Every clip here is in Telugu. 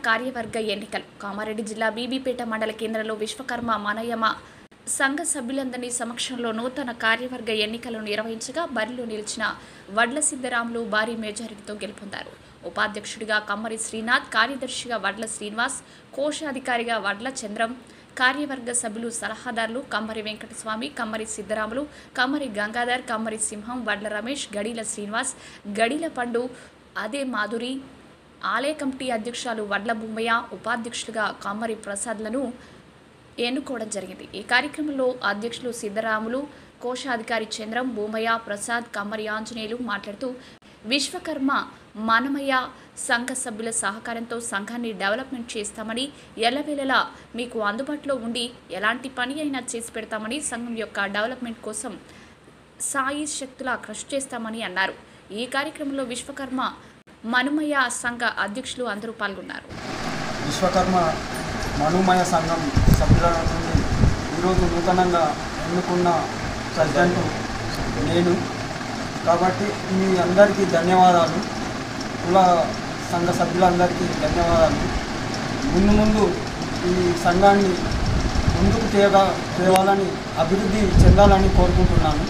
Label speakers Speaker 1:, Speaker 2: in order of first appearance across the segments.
Speaker 1: కార్యవర్గ ఎన్నికలు కామారెడ్డి జిల్లా బీబీపేట మండల కేంద్రంలో విశ్వకర్మ మనయమ సంఘ సభ్యులందరి సమక్షంలో నూతన కార్యవర్గ ఎన్నికలు నిర్వహించగా బరిలో నిలిచిన వడ్ల సిద్ధరాములు భారీ మెజారిటీతో గెలుపొందారు ఉపాధ్యక్షుడిగా కమ్మరి శ్రీనాథ్ కార్యదర్శిగా వడ్ల శ్రీనివాస్ కోశాధికారిగా వడ్ల చంద్రం కార్యవర్గ సభ్యులు సలహాదారులు కమ్మరి వెంకటస్వామి కమ్మరి సిద్ధరాములు కమ్మరి గంగాధర్ కమ్మరి సింహం వడ్ల రమేష్ గడిల శ్రీనివాస్ గడిల పండు అదే మాధురి ఆలయ కమిటీ అధ్యక్షురాలు వడ్ల భూమయ్య ఉపాధ్యక్షులుగా కమ్మరి ప్రసాద్లను ఎన్నుకోవడం జరిగింది ఈ కార్యక్రమంలో అధ్యక్షులు సిద్ధరాములు కోశాధికారి చంద్రం భూమయ్య ప్రసాద్ కమ్మరి ఆంజనేయులు మాట్లాడుతూ విశ్వకర్మ మానమయ్య సంఘ సభ్యుల సహకారంతో సంఘాన్ని డెవలప్మెంట్ చేస్తామని ఎల్లవేళలా మీకు అందుబాటులో ఉండి ఎలాంటి పని అయినా చేసి పెడతామని సంఘం యొక్క డెవలప్మెంట్ కోసం సాయి శక్తుల కృషి చేస్తామని అన్నారు ఈ కార్యక్రమంలో విశ్వకర్మ మనుమయ్య సంఘ అధ్యక్షులు అందరూ పాల్గొన్నారు
Speaker 2: విశ్వకర్మ మనుమయ సంఘం సభ్యుల నుండి ఈరోజు నూతనంగా ఎన్నుకున్న ప్రెసిడెంట్ నేను కాబట్టి మీ అందరికీ ధన్యవాదాలు కుల సంఘ సభ్యులందరికీ ధన్యవాదాలు ముందు ముందు ఈ సంఘాన్ని ముందుకు తేగా తేవాలని అభివృద్ధి చెందాలని కోరుకుంటున్నాను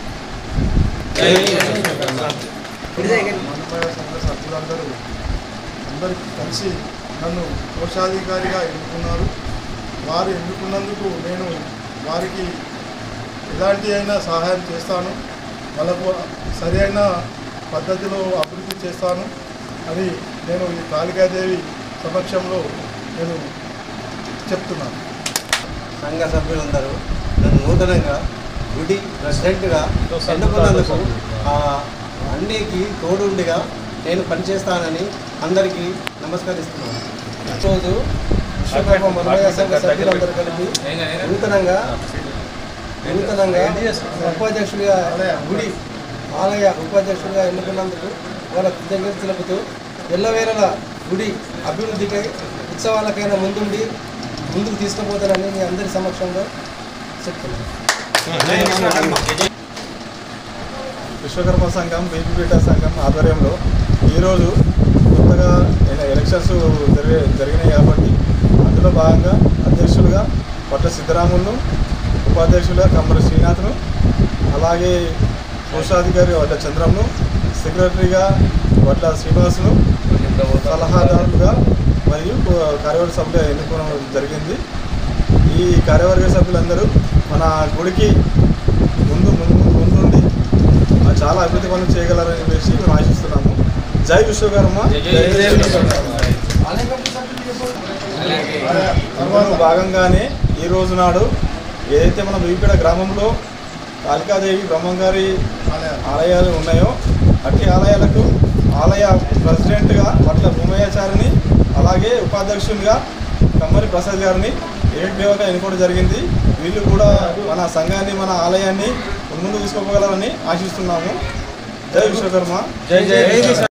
Speaker 3: మనమయ సంఘ సభ్యులందరూ అందరూ కలిసి నన్ను కోశాధికారిగా ఎన్నుకున్నారు వారు ఎన్నుకున్నందుకు నేను వారికి ఎలాంటి అయినా సహాయం చేస్తాను వాళ్ళకు సరి అయిన పద్ధతిలో అభివృద్ధి చేస్తాను అని నేను ఈ కాళికాదేవి సమక్షంలో నేను చెప్తున్నాను
Speaker 4: సంఘ సభ్యులందరూ నన్ను నూతనంగా గుడి ప్రెసిడెంట్గా ఎన్నుకున్నందుకు ఆ అన్నికి తోడుండిగా నేను పనిచేస్తానని అందరికీ నమస్కరిస్తున్నాను ఈరోజు విశ్వకర్మ మనమయ సంఘ సభ్యులందరూ కలిపి నూతనంగా నూతనంగా ఉపాధ్యక్షుడిగా గుడి ఆలయ ఉపాధ్యక్షుడిగా ఎన్నుకున్నందుకు వాళ్ళ కృతజ్ఞత తెలుపుతూ ఎల్లవేళల గుడి అభివృద్ధికై ఉత్సవాలకైనా ముందుండి ముందుకు తీసుకుపోతానని మీ అందరి సమక్షంలో చెప్తున్నాను
Speaker 3: విశ్వకర్మ సంఘం బీపీపీట సంఘం ఆధ్వర్యంలో ఈరోజు కొత్తగా ఎల- ఎలక్షన్స్ జరిగే జరిగినాయి కాబట్టి అందులో భాగంగా అధ్యక్షులుగా పట్ల సిద్ధరాములను ఉపాధ్యక్షులుగా కమ్మరి శ్రీనాథ్ను అలాగే కోశాధికారి వడ్ల చంద్రంను సెక్రటరీగా వడ్ల శ్రీనివాసును సలహాదారులుగా మరియు కో- కార్యవర్గ సభ్యులు ఎన్నుకోవడం జరిగింది ఈ కార్యవర్గ సభ్యులందరూ మన గుడికి ముందు ముందు ముందుండి ఆ చాలా అభివృద్ధి పనులు చేయగలరని చెప్పేసి మేము ఆశిస్తున్నాము జై విశ్వకర్మ జై తర్వాత భాగంగానే ఈ రోజు నాడు ఏదైతే మన వివిపేట గ్రామంలో కాళికాదేవి బ్రహ్మంగారి ఆలయాలు ఉన్నాయో అట్టి ఆలయాలకు ఆలయ ప్రెసిడెంట్గా పట్ల భూమయాచారిని అలాగే ఉపాధ్యక్షునిగా కమ్మరి ప్రసాద్ గారిని ఏకగ్రీవంగా ఎన్నుకోవడం జరిగింది వీళ్ళు కూడా మన సంఘాన్ని మన ఆలయాన్ని ముందు తీసుకోగలరని ఆశిస్తున్నాము జై విశ్వకర్మ జై జై